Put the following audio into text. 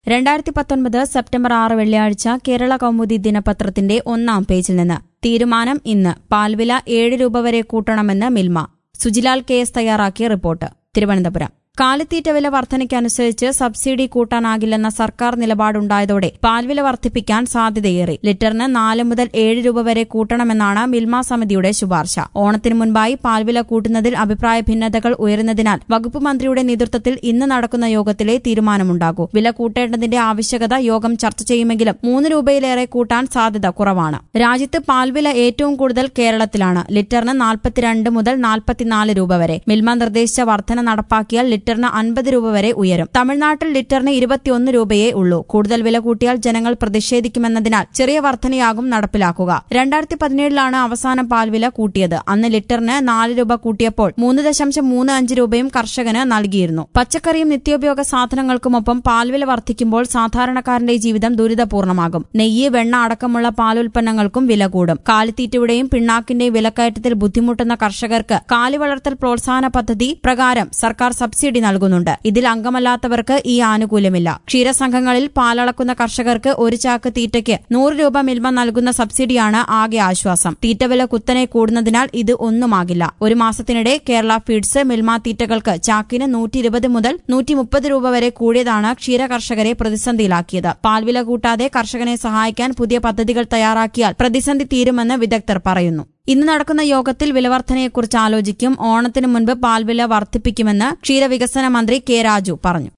രണ്ടായിരത്തി പത്തൊൻപത് സെപ്റ്റംബർ ആറ് വെള്ളിയാഴ്ച കേരള കൗമുദി ദിനപത്രത്തിന്റെ ഒന്നാം പേജിൽ നിന്ന് തീരുമാനം ഇന്ന് പാൽവില ഏഴ് രൂപ വരെ കൂട്ടണമെന്ന് മിൽമ സുജിലാൽ കെ എസ് തയ്യാറാക്കിയ റിപ്പോർട്ട് തിരുവനന്തപുരം കാലിത്തീറ്റ വില വർധനയ്ക്കനുസരിച്ച് സബ്സിഡി കൂട്ടാനാകില്ലെന്ന സർക്കാർ നിലപാടുണ്ടായതോടെ പാൽവില വർദ്ധിപ്പിക്കാൻ സാധ്യതയേറി ലിറ്ററിന് നാല് മുതൽ ഏഴ് രൂപ വരെ കൂട്ടണമെന്നാണ് മിൽമ സമിതിയുടെ ശുപാർശ ഓണത്തിന് മുൻപായി പാൽവില കൂട്ടുന്നതിൽ അഭിപ്രായ ഭിന്നതകൾ ഉയരുന്നതിനാൽ വകുപ്പ് മന്ത്രിയുടെ നേതൃത്വത്തിൽ ഇന്ന് നടക്കുന്ന യോഗത്തിലെ തീരുമാനമുണ്ടാകൂ വില കൂട്ടേണ്ടതിന്റെ ആവശ്യകത യോഗം ചർച്ച ചെയ്യുമെങ്കിലും മൂന്ന് രൂപയിലേറെ കൂട്ടാൻ സാധ്യത കുറവാണ് രാജ്യത്ത് പാൽവില ഏറ്റവും കൂടുതൽ കേരളത്തിലാണ് ലിറ്ററിന് നാൽപ്പത്തിരണ്ട് മുതൽ നാൽപ്പത്തിനാല് രൂപ വരെ മിൽമ നിർദ്ദേശിച്ച വർധന നടപ്പാക്കിയാൽ ലിറ്ററിന് അൻപത് രൂപ വരെ ഉയരും തമിഴ്നാട്ടിൽ ലിറ്ററിന് ഇരുപത്തിയൊന്ന് രൂപയേ ഉള്ളൂ കൂടുതൽ വില കൂട്ടിയാൽ ജനങ്ങൾ പ്രതിഷേധിക്കുമെന്നതിനാൽ ചെറിയ വർധനയാകും നടപ്പിലാക്കുക രണ്ടായിരത്തി പതിനേഴിലാണ് അവസാനം പാൽവില കൂട്ടിയത് അന്ന് ലിറ്ററിന് നാല് രൂപ കൂട്ടിയപ്പോൾ മൂന്ന് ദശാംശം മൂന്ന് അഞ്ച് രൂപയും കർഷകന് നൽകിയിരുന്നു പച്ചക്കറിയും നിത്യോപയോഗ സാധനങ്ങൾക്കുമൊപ്പം പാൽവില വർദ്ധിക്കുമ്പോൾ സാധാരണക്കാരന്റെ ജീവിതം ദുരിതപൂർണമാകും നെയ്യ് വെണ്ണ അടക്കമുള്ള പാലുൽപ്പന്നങ്ങൾക്കും വില കൂടും കാലിത്തീറ്റയുടെയും പിണ്ണാക്കിന്റെയും വിലക്കയറ്റത്തിൽ ബുദ്ധിമുട്ടുന്ന കർഷകർക്ക് കാലി വളർത്തൽ പ്രോത്സാഹന പദ്ധതി പ്രകാരം സർക്കാർ സബ്സിഡി നൽകുന്നുണ്ട് ഇതിൽ അംഗമല്ലാത്തവർക്ക് ഈ ആനുകൂല്യമില്ല ക്ഷീരസംഘങ്ങളിൽ പാലളക്കുന്ന കർഷകർക്ക് ഒരു ചാക്ക് തീറ്റയ്ക്ക് നൂറ് രൂപ മിൽമ നൽകുന്ന സബ്സിഡിയാണ് ആകെ ആശ്വാസം തീറ്റവില കുത്തനെ കൂടുന്നതിനാൽ ഇത് ഒന്നുമാകില്ല ഒരു മാസത്തിനിടെ കേരള ഫീഡ്സ് മിൽമ തീറ്റകൾക്ക് ചാക്കിന് നൂറ്റി ഇരുപത് മുതൽ നൂറ്റി മുപ്പത് രൂപ വരെ കൂടിയതാണ് ക്ഷീര കർഷകരെ പ്രതിസന്ധിയിലാക്കിയത് പാൽവില കൂട്ടാതെ കർഷകനെ സഹായിക്കാൻ പുതിയ പദ്ധതികൾ തയ്യാറാക്കിയാൽ പ്രതിസന്ധി തീരുമെന്ന് വിദഗ്ധർ പറയുന്നു ഇന്ന് നടക്കുന്ന യോഗത്തിൽ വിലവർധനയെക്കുറിച്ച് ആലോചിക്കും ഓണത്തിന് മുൻപ് പാൽവില വർദ്ധിപ്പിക്കുമെന്ന് ക്ഷീരവികസന മന്ത്രി കെ രാജു പറഞ്ഞു